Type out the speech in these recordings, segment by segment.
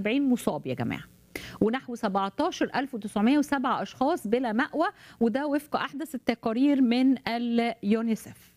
140 مصاب يا جماعه ونحو 17907 اشخاص بلا مأوى وده وفق احدث التقارير من اليونيسف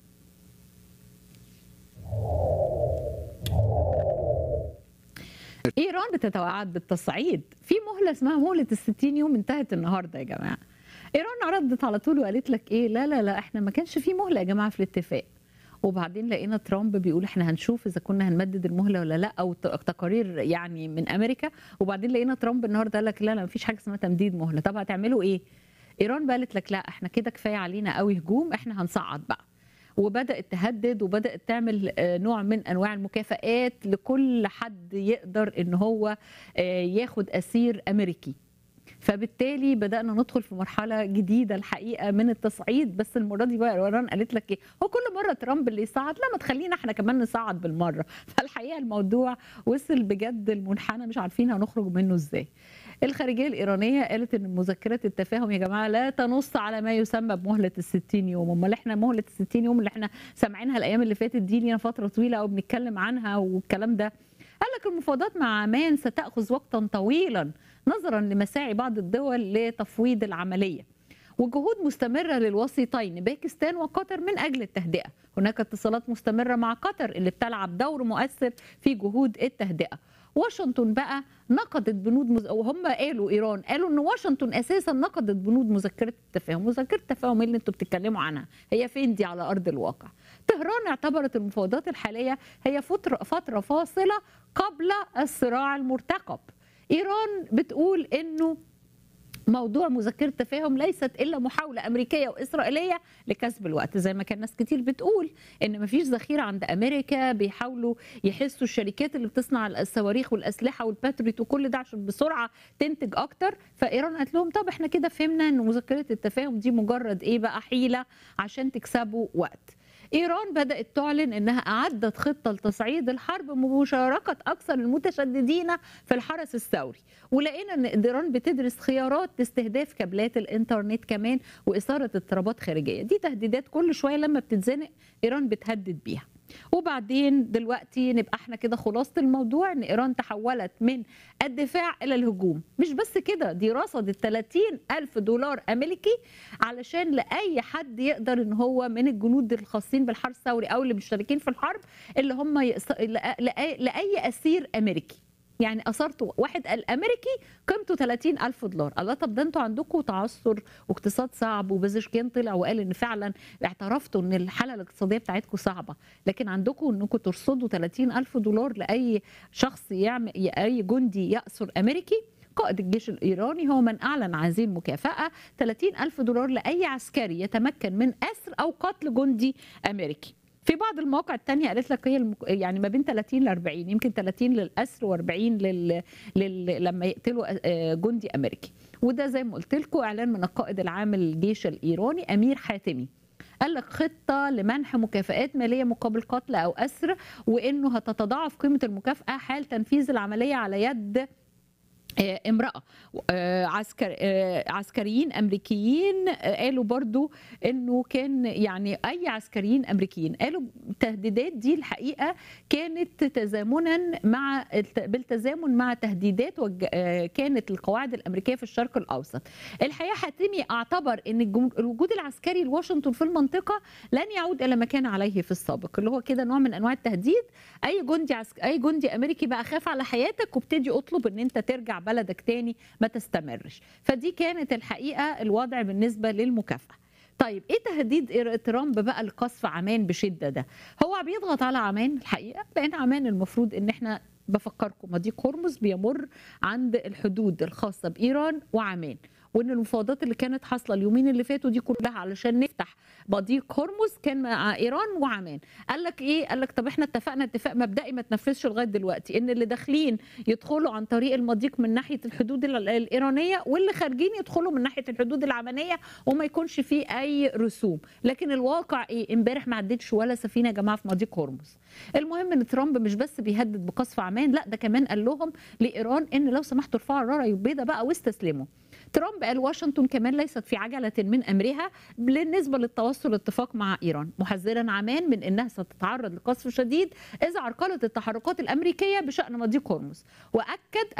ايران بتتوعد بالتصعيد في مهله اسمها مهله ال 60 يوم انتهت النهارده يا جماعه ايران ردت على طول وقالت لك ايه لا لا لا احنا ما كانش في مهله يا جماعه في الاتفاق وبعدين لقينا ترامب بيقول احنا هنشوف اذا كنا هنمدد المهله ولا لا او تقارير يعني من امريكا وبعدين لقينا ترامب النهارده قال لك لا لا مفيش حاجه اسمها تمديد مهله طب هتعملوا ايه ايران بقى قالت لك لا احنا كده كفايه علينا قوي هجوم احنا هنصعد بقى وبدات تهدد وبدات تعمل نوع من انواع المكافئات لكل حد يقدر ان هو ياخد اسير امريكي فبالتالي بدانا ندخل في مرحله جديده الحقيقه من التصعيد بس المره دي بقى ايران قالت لك ايه هو كل مره ترامب اللي يصعد لا ما تخلينا احنا كمان نصعد بالمره فالحقيقه الموضوع وصل بجد المنحنى مش عارفين هنخرج منه ازاي الخارجيه الايرانيه قالت ان مذكره التفاهم يا جماعه لا تنص على ما يسمى بمهله ال 60 يوم امال احنا مهله ال 60 يوم اللي احنا سامعينها الايام اللي فاتت دي لينا فتره طويله او بنتكلم عنها والكلام ده قال لك المفاوضات مع عمان ستاخذ وقتا طويلا نظرا لمساعي بعض الدول لتفويض العمليه وجهود مستمرة للوسيطين باكستان وقطر من أجل التهدئة هناك اتصالات مستمرة مع قطر اللي بتلعب دور مؤثر في جهود التهدئة واشنطن بقى نقدت بنود مز... وهم قالوا ايران قالوا ان واشنطن اساسا نقدت بنود مذكره التفاهم، مذكره التفاهم اللي انتم بتتكلموا عنها، هي فين دي على ارض الواقع؟ طهران اعتبرت المفاوضات الحاليه هي فتره فتره فاصله قبل الصراع المرتقب. ايران بتقول انه موضوع مذكرة التفاهم ليست إلا محاولة أمريكية وإسرائيلية لكسب الوقت زي ما كان ناس كتير بتقول إن مفيش ذخيرة عند أمريكا بيحاولوا يحسوا الشركات اللي بتصنع الصواريخ والأسلحة والباتريت وكل ده عشان بسرعة تنتج أكتر فإيران قالت لهم طب إحنا كده فهمنا إن مذكرة التفاهم دي مجرد إيه بقى حيلة عشان تكسبوا وقت ايران بدات تعلن انها اعدت خطه لتصعيد الحرب بمشاركه اكثر المتشددين في الحرس الثوري ولقينا ان ايران بتدرس خيارات لاستهداف كابلات الانترنت كمان واثاره اضطرابات خارجيه دي تهديدات كل شويه لما بتتزنق ايران بتهدد بيها وبعدين دلوقتي نبقى احنا كده خلاصه الموضوع ان ايران تحولت من الدفاع الى الهجوم مش بس كده دي رصدت 30 الف دولار امريكي علشان لاي حد يقدر ان هو من الجنود الخاصين بالحرس الثوري او اللي مشتركين في الحرب اللي هم يقص... لأي... لاي اسير امريكي يعني اثرتوا واحد الامريكي قيمته 30 الف دولار الله طب ده انتوا عندكم تعثر واقتصاد صعب وبازشكيان طلع وقال ان فعلا اعترفتوا ان الحاله الاقتصاديه بتاعتكم صعبه لكن عندكم انكم ترصدوا 30 الف دولار لاي شخص يعمل اي جندي ياسر امريكي قائد الجيش الإيراني هو من أعلن هذه المكافأة 30 ألف دولار لأي عسكري يتمكن من أسر أو قتل جندي أمريكي في بعض المواقع الثانيه قالت لك هي المك... يعني ما بين 30 ل 40 يمكن 30 للاسر و40 لل... لل... لما يقتلوا جندي امريكي وده زي ما قلت لكم اعلان من القائد العام للجيش الايراني امير حاتمي قال لك خطه لمنح مكافآت ماليه مقابل قتل او اسر وانه هتتضاعف قيمه المكافاه حال تنفيذ العمليه على يد امرأة عسكر عسكريين أمريكيين قالوا برضو أنه كان يعني أي عسكريين أمريكيين قالوا التهديدات دي الحقيقة كانت تزامنا مع بالتزامن مع تهديدات كانت القواعد الأمريكية في الشرق الأوسط الحقيقة حاتمي اعتبر أن الوجود العسكري لواشنطن في المنطقة لن يعود إلى ما كان عليه في السابق اللي هو كده نوع من أنواع التهديد أي جندي عسك... أي جندي أمريكي بقى خاف على حياتك وابتدي أطلب أن أنت ترجع بلدك تاني ما تستمرش فدي كانت الحقيقه الوضع بالنسبه للمكافاه طيب ايه تهديد ترامب بقى لقصف عمان بشده ده هو بيضغط على عمان الحقيقه لان عمان المفروض ان احنا بفكركم مضيق هرمز بيمر عند الحدود الخاصه بايران وعمان وان المفاوضات اللي كانت حاصله اليومين اللي فاتوا دي كلها علشان نفتح مضيق هرمز كان مع ايران وعمان قال لك ايه قال لك طب احنا اتفقنا اتفاق مبدئي ما تنفذش لغايه دلوقتي ان اللي داخلين يدخلوا عن طريق المضيق من ناحيه الحدود الايرانيه واللي خارجين يدخلوا من ناحيه الحدود العمانيه وما يكونش فيه اي رسوم لكن الواقع ايه امبارح ما عدتش ولا سفينه يا جماعه في مضيق هرمز المهم ان ترامب مش بس بيهدد بقصف عمان لا ده كمان قال لهم لايران ان لو سمحتوا ارفعوا الرايه البيضاء بقى واستسلموا ترامب قال واشنطن كمان ليست في عجله من امرها بالنسبه للتوصل لاتفاق مع ايران محذرا عمان من انها ستتعرض لقصف شديد اذا عرقلت التحركات الامريكيه بشان مضيق هرمز واكد